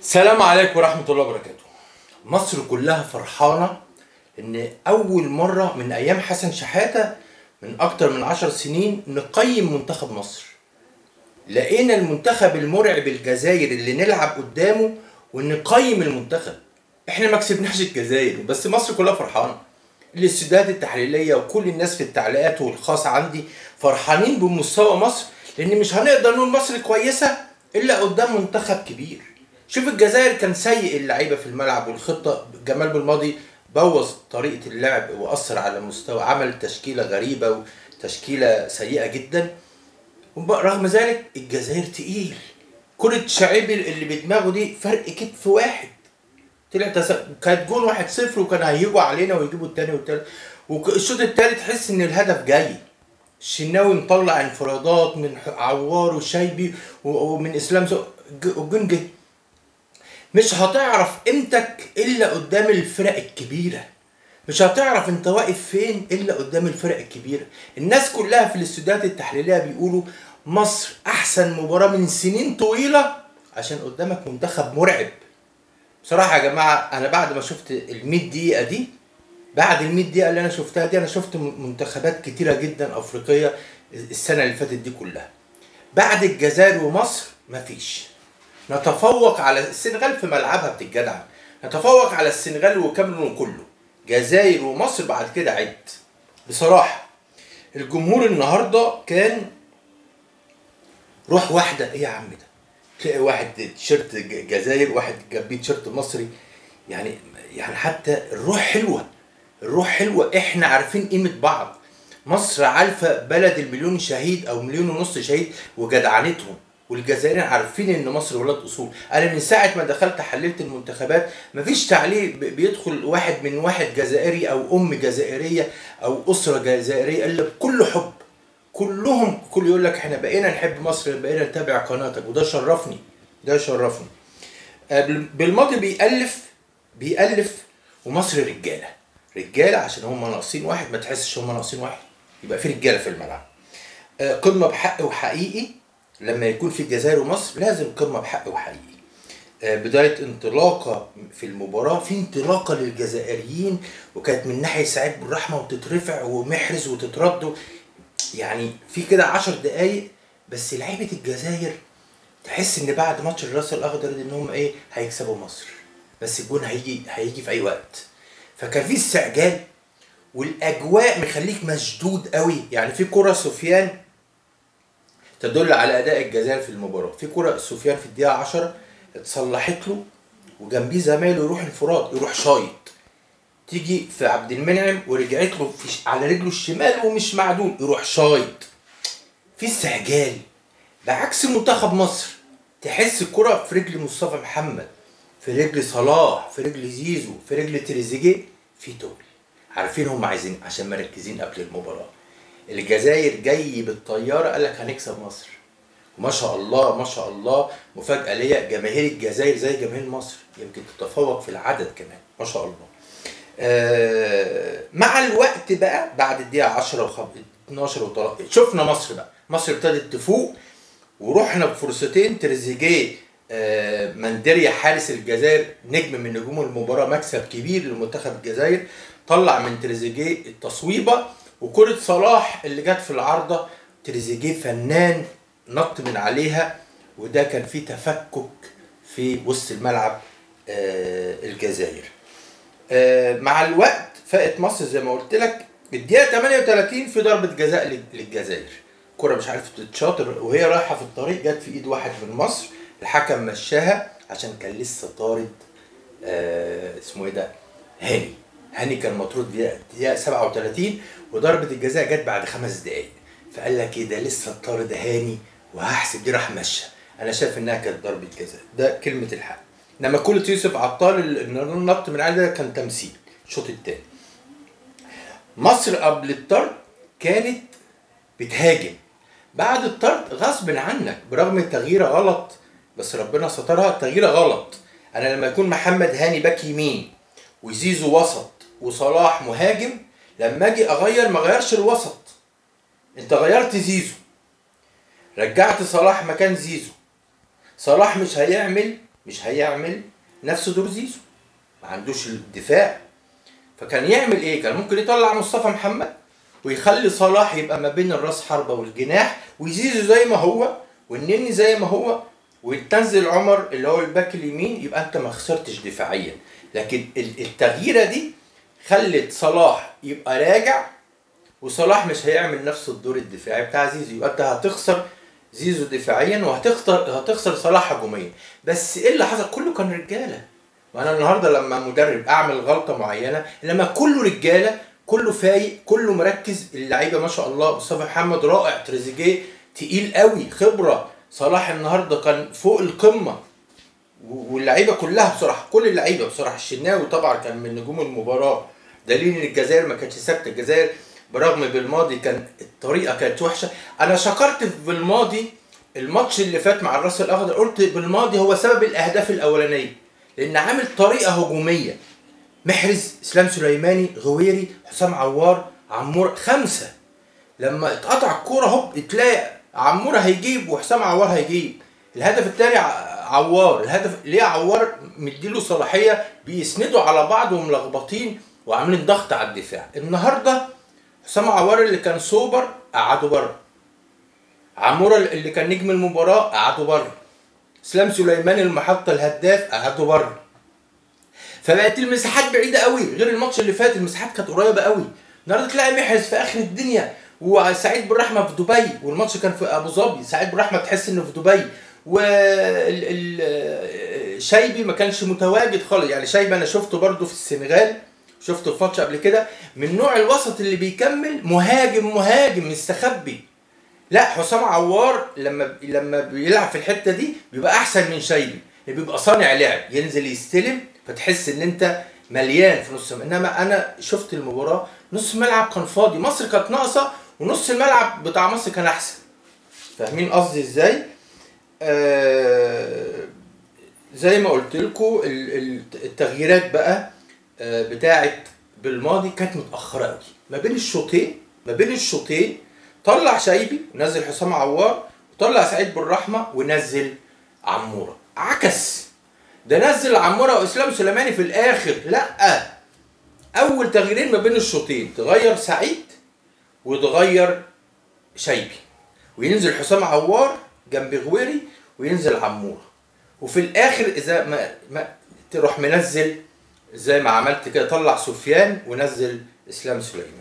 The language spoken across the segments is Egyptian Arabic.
السلام عليكم ورحمة الله وبركاته. مصر كلها فرحانة إن أول مرة من أيام حسن شحاتة من أكتر من عشر سنين نقيم منتخب مصر. لقينا المنتخب المرعب الجزائر اللي نلعب قدامه ونقيم المنتخب. إحنا ما كسبناش الجزائر بس مصر كلها فرحانة. الاستوديوهات التحليلية وكل الناس في التعليقات والخاص عندي فرحانين بمستوى مصر لأن مش هنقدر نقول مصر كويسة إلا قدام منتخب كبير. شوف الجزائر كان سيء اللعيبه في الملعب والخطه جمال بالماضي بوظ طريقه اللعب واثر على مستوى عمل تشكيله غريبه وتشكيله سيئه جدا رغم ذلك الجزائر تقيل كرة شعيب اللي بدماغه دي فرق كتف واحد طلع تس... كانت جون واحد صفر وكان هيجوا علينا ويجيبوا التاني والتالت والشوط التالت تحس ان الهدف جاي الشناوي مطلع انفرادات من عوار وشايبي ومن اسلام والجون جه مش هتعرف قيمتك الا قدام الفرق الكبيره مش هتعرف انت واقف فين الا قدام الفرق الكبيره الناس كلها في الاستوديوهات التحليليه بيقولوا مصر احسن مباراه من سنين طويله عشان قدامك منتخب مرعب بصراحه يا جماعه انا بعد ما شفت ال 100 دقيقه دي بعد ال 100 دقيقه اللي انا شفتها دي انا شفت منتخبات كتيره جدا افريقيه السنه اللي فاتت دي كلها بعد الجزائر ومصر مفيش نتفوق على السنغال في ملعبها بتتجدع نتفوق على السنغال وكاميرون كله جزائر ومصر بعد كده عد بصراحة الجمهور النهاردة كان روح واحدة ايه يا عم ده تلاقي واحد تيشيرت جزائر واحد جنبيه تيشيرت مصري يعني يعني حتى الروح حلوة الروح حلوة احنا عارفين قيمة بعض مصر عارفة بلد المليون شهيد او مليون ونص شهيد وجدعنتهم والجزائريين عارفين ان مصر ولاد اصول انا من ساعه ما دخلت حللت المنتخبات مفيش تعليق بيدخل واحد من واحد جزائري او ام جزائريه او اسره جزائريه الا بكل حب كلهم كل يقول لك احنا بقينا نحب مصر بقينا نتابع قناتك وده شرفني ده شرفني بالماضي بيألف بيألف ومصر رجاله رجاله عشان هم ناقصين واحد ما تحسش هم ناقصين واحد يبقى في رجاله في الملعب قمه بحق وحقيقي لما يكون في الجزائر ومصر لازم قمه بحق وحقيقي بدايه انطلاقه في المباراه في انطلاقه للجزائريين وكانت من ناحيه سعيد بالرحمه وتترفع ومحرز وتترد يعني في كده عشر دقايق بس لعيبه الجزائر تحس ان بعد ماتش الراس الاخضر ان هم ايه هيكسبوا مصر بس الجون هيجي هيجي في اي وقت فكان في استعجال والاجواء مخليك مشدود قوي يعني في كره سفيان تدل على اداء الجزائر في المباراه في كره سفيان في الدقيقه 10 اتصلحت له وجنبيه زمايله يروح انفراد يروح شايط تيجي في عبد المنعم ورجعت له في على رجله الشمال ومش معدول يروح شايط في استعجال بعكس منتخب مصر تحس الكره في رجل مصطفى محمد في رجل صلاح في رجل زيزو في رجل تريزيجيه في تول عارفين هم عايزين عشان مركزين قبل المباراه الجزائر جاي بالطياره قال لك هنكسب مصر ما شاء الله ما شاء الله مفاجاه ليا جماهير الجزائر زي جماهير مصر يمكن تتفوق في العدد كمان ما شاء الله آه مع الوقت بقى بعد الدقيقه 10 و 12 و شفنا مصر بقى مصر ابتدت تفوق ورحنا بفرصتين تريزيجيه آه مندريا حارس الجزائر نجم من نجوم المباراه مكسب كبير لمنتخب الجزائر طلع من تريزيجيه التصويبه وكرة صلاح اللي جت في العارضة تريزيجيه فنان نط من عليها وده كان فيه تفكك في وسط الملعب آه الجزائر آه مع الوقت فاقت مصر زي ما قلت لك الدقيقة 38 في ضربة جزاء للجزائر كرة مش عارف تتشاطر وهي رايحة في الطريق جت في ايد واحد من مصر الحكم مشاها عشان كان لسه طارد آه اسمه ايه ده هاني هاني كان مطرود دقيقة 37 وضربة الجزاء جت بعد خمس دقايق فقال لك ايه ده لسه الطارد هاني وهحسب دي راح مشى انا شايف انها كانت ضربة جزاء ده كلمة الحق انما كولة يوسف عطال النط من عليه ده كان تمثيل الشوط التاني مصر قبل الطرد كانت بتهاجم بعد الطرد غصب عنك برغم التغيير غلط بس ربنا سترها التغيير غلط انا لما يكون محمد هاني باك يمين وزيزو وسط وصلاح مهاجم لما اجي اغير ما غيرش الوسط انت غيرت زيزو رجعت صلاح مكان زيزو صلاح مش هيعمل مش هيعمل نفس دور زيزو ما عندوش الدفاع فكان يعمل ايه كان ممكن يطلع مصطفى محمد ويخلي صلاح يبقى ما بين الراس حربة والجناح ويزيزو زي ما هو والنني زي ما هو وتنزل عمر اللي هو الباك اليمين يبقى انت ما خسرتش دفاعيا لكن ال- التغييره دي خلت صلاح يبقى راجع وصلاح مش هيعمل نفس الدور الدفاعي بتاع زيزو يبقى انت هتخسر زيزو دفاعيا وهتخسر هتخسر صلاح هجوميا بس ايه اللي حصل كله كان رجاله وانا النهارده لما مدرب اعمل غلطه معينه لما كله رجاله كله فايق كله مركز اللعيبه ما شاء الله مصطفى محمد رائع تريزيجيه تقيل قوي خبره صلاح النهارده كان فوق القمه و- واللعيبه كلها بصراحه كل اللعيبه بصراحه الشناوي طبعا كان من نجوم المباراه دليل ان الجزائر ما كانتش ثابته الجزائر برغم بالماضي كان الطريقه كانت وحشه انا شكرت في بالماضي الماتش اللي فات مع الراس الاخضر قلت بالماضي هو سبب الاهداف الاولانيه لان عامل طريقه هجوميه محرز اسلام سليماني غويري حسام عوار عمور خمسه لما اتقطع الكوره هوب تلاقي عمور هيجيب وحسام عوار هيجيب الهدف الثاني عوار الهدف ليه عوار مديله صلاحيه بيسندوا على بعض وملخبطين وعاملين ضغط على الدفاع النهارده حسام عوار اللي كان سوبر قعدوا بره عمورة اللي كان نجم المباراة قعدوا بره اسلام سليمان المحطة الهداف قعدوا بره فبقت المساحات بعيدة قوي غير الماتش اللي فات المساحات كانت قريبة قوي النهارده تلاقي محرز في اخر الدنيا وسعيد بالرحمة في دبي والماتش كان في ابو ظبي سعيد بالرحمة تحس انه في دبي والشايبي ما كانش متواجد خالص يعني شايبي انا شفته برده في السنغال شفته في ماتش قبل كده من نوع الوسط اللي بيكمل مهاجم مهاجم مستخبي لا حسام عوار لما لما بيلعب في الحته دي بيبقى احسن من شايبي بيبقى صانع لعب ينزل يستلم فتحس ان انت مليان في نص انما انا شفت المباراه نص الملعب كان فاضي مصر كانت ناقصه ونص الملعب بتاع مصر كان احسن فاهمين قصدي ازاي آه زي ما قلت لكم التغييرات بقى آه بتاعت بالماضي كانت متاخره قوي ما بين الشوطين ما بين الشوطين طلع شايبي ونزل حسام عوار وطلع سعيد بالرحمه ونزل عموره عكس ده نزل عموره واسلام سليماني في الاخر لا اول تغييرين ما بين الشوطين تغير سعيد وتغير شايبي وينزل حسام عوار جنب غويري وينزل عموره وفي الاخر اذا ما, ما تروح منزل زي ما عملت كده طلع سفيان ونزل اسلام سليماني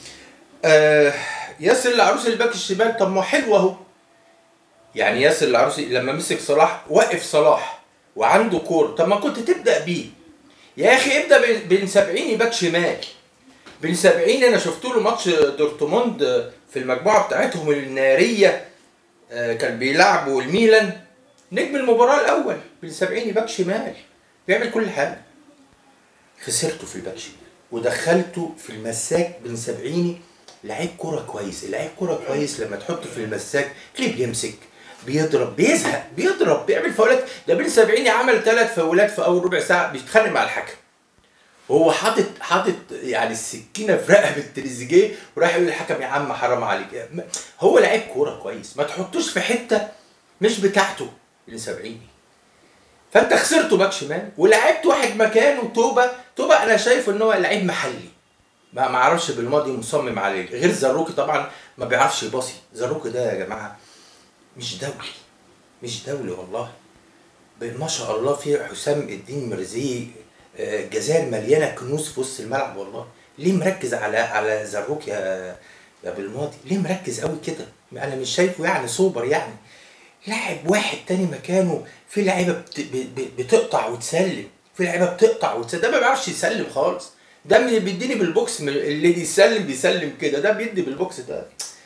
آه ياسر العروسي الباك الشمال طب ما حلو اهو يعني ياسر العروسي لما مسك صلاح وقف صلاح وعنده كور طب ما كنت تبدا بيه يا اخي ابدا بن سبعيني باك شمال بن سبعيني انا شفت له ماتش دورتموند في المجموعه بتاعتهم الناريه كان بيلعبوا الميلان نجم المباراه الاول بن سبعيني باك شمال بيعمل كل حاجه خسرته في الباك شمال ودخلته في المساك بن سبعيني لعيب كرة كويس اللعيب كرة كويس لما تحطه في المساك تلاقيه بيمسك بيضرب بيزهق بيضرب بيعمل فاولات ده بن سبعيني عمل ثلاث فاولات في اول ربع ساعه بيتخانق مع الحكم وهو حاطط حاطط يعني السكينه في رقبه تريزيجيه وراح يقول للحكم يا عم حرام عليك هو لعيب كوره كويس ما تحطوش في حته مش بتاعته بن سبعيني فانت خسرته باك شمال ولعبت واحد مكانه توبه توبه انا شايف ان هو لعيب محلي ما ما اعرفش بالماضي مصمم عليه غير زروكي طبعا ما بيعرفش يباصي زروكي ده يا جماعه مش دولي مش دولي والله ما شاء الله في حسام الدين مرزي الجزائر مليانه كنوز في وسط الملعب والله ليه مركز على على زروك يا يا بالماضي ليه مركز قوي كده انا مش شايفه يعني سوبر يعني لاعب واحد تاني مكانه في لعيبه بتقطع وتسلم في لعيبه بتقطع وتسلم ده ما بيعرفش يسلم خالص ده اللي بيديني بالبوكس اللي بيسلم بيسلم كده ده بيدي بالبوكس ده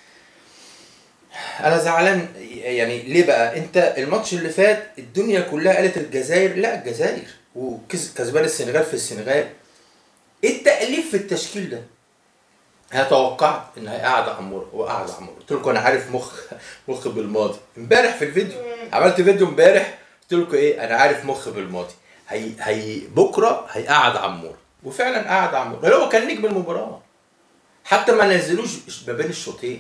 انا زعلان يعني ليه بقى انت الماتش اللي فات الدنيا كلها قالت الجزائر لا الجزائر وكسبان السنغال في السنغال ايه التأليف في التشكيل ده انا توقعت ان هيقعد عمور وقعد عمور قلت لكم انا عارف مخ مخ بالماضي امبارح في الفيديو عملت فيديو امبارح قلت لكم ايه انا عارف مخ بالماضي هي هي بكره هيقعد عمور وفعلا قعد عمور هو كان نجم المباراه حتى ما نزلوش ما بين الشوطين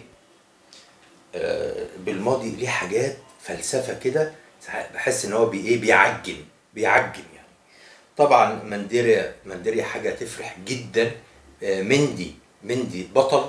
بالماضي ليه حاجات فلسفه كده بحس ان هو بي ايه بيعجن بيعجن يعني طبعا منديريا منديريا حاجه تفرح جدا آه، مندي مندي بطل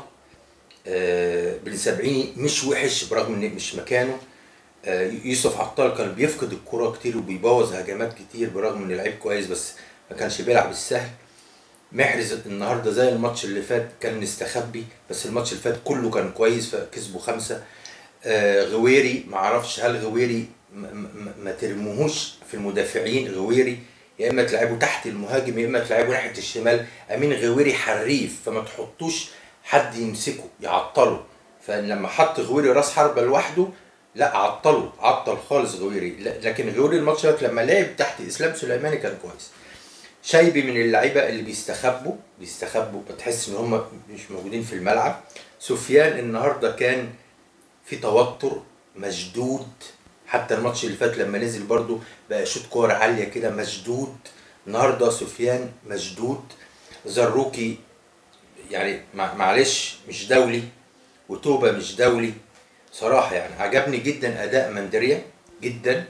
آه، بن سبعيني مش وحش برغم ان مش مكانه آه، يوسف عطال كان بيفقد الكرة كتير وبيبوظ هجمات كتير برغم ان لعيب كويس بس ما كانش بيلعب السهل محرز النهارده زي الماتش اللي فات كان مستخبي بس الماتش اللي فات كله كان كويس فكسبوا خمسه آه غويري ما اعرفش هل غويري ما, ما, ما ترموهوش في المدافعين غويري يا اما تلعبوا تحت المهاجم يا اما تلعبوا ناحيه الشمال امين غويري حريف فما تحطوش حد يمسكه يعطله فلما حط غويري راس حربه لوحده لا عطله عطل خالص غويري لا- لكن غويري الماتش ده لما لعب تحت اسلام سليماني كان كويس شايبي من اللعيبه اللي بيستخبوا بيستخبوا بتحس ان هم مش موجودين في الملعب سفيان النهارده كان في توتر مشدود حتى الماتش اللي فات لما نزل برضو بقى شوط كور عاليه كده مشدود النهارده سفيان مشدود زروكي يعني مع- معلش مش دولي وتوبه مش دولي صراحه يعني عجبني جدا اداء مندريا جدا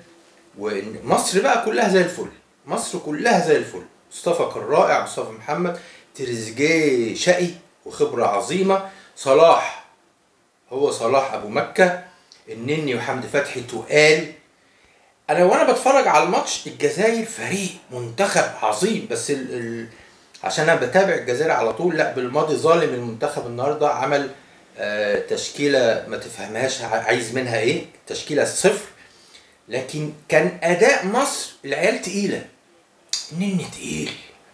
ومصر بقى كلها زي الفل مصر كلها زي الفل مصطفى كان رائع مصطفى محمد تريزيجيه شقي وخبره عظيمه صلاح هو صلاح ابو مكه النني وحمدي فتحي تقال انا وانا بتفرج على الماتش الجزائر فريق منتخب عظيم بس ال... ال... عشان انا بتابع الجزائر على طول لا بالماضي ظالم المنتخب النهارده عمل آه تشكيله ما تفهمهاش ع- عايز منها ايه تشكيله صفر لكن كان اداء مصر العيال تقيله النني تقيل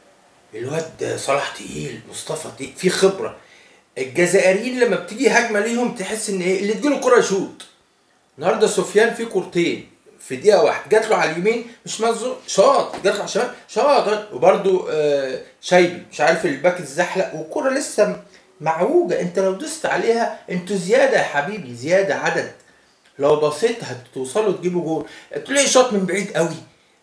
الواد صلاح تقيل مصطفى تقيل في خبره الجزائريين لما بتيجي هجمه ليهم تحس ان ايه اللي تجيله كره يشوط النهارده سفيان في كورتين في دقيقه واحده جات له على اليمين مش مزو شاط جات له على الشمال شاط وبرده آه شايبي مش عارف الباك اتزحلق والكره لسه معوجه انت لو دوست عليها انتوا زياده يا حبيبي زياده عدد لو بصيت هتوصلوا تجيبوا جول تلاقي شاط من بعيد قوي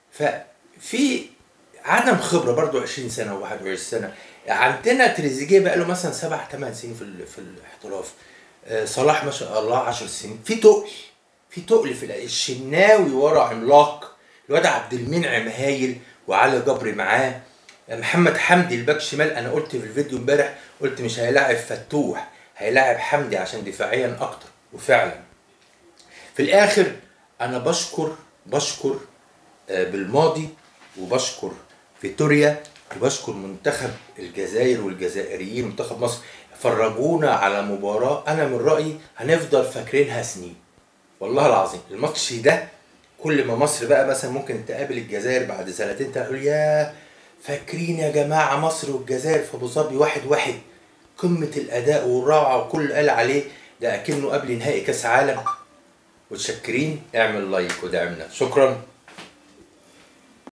ففي عدم خبره برضو 20 سنه و21 سنه عندنا تريزيجيه بقى له مثلا سبع ثمان سنين في ال- في الاحتراف آه، صلاح ما شاء الله 10 سنين في تقل في تقل في الأ- الشناوي ورا عملاق الواد عبد المنعم هايل وعلي جبري معاه محمد حمدي الباك شمال انا قلت في الفيديو امبارح قلت مش هيلاعب فتوح هيلاعب حمدي عشان دفاعيا اكتر وفعلا في الاخر انا بشكر بشكر آه، بالماضي وبشكر فيتوريا وبشكر منتخب الجزائر والجزائريين منتخب مصر فرجونا على مباراة أنا من رأيي هنفضل فاكرينها سنين والله العظيم الماتش ده كل ما مصر بقى مثلا ممكن تقابل الجزائر بعد سنتين تقول يا فاكرين يا جماعة مصر والجزائر في أبو ظبي واحد واحد قمة الأداء والروعة وكل قال عليه ده أكنه قبل نهائي كأس عالم متشكرين اعمل لايك ودعمنا شكرا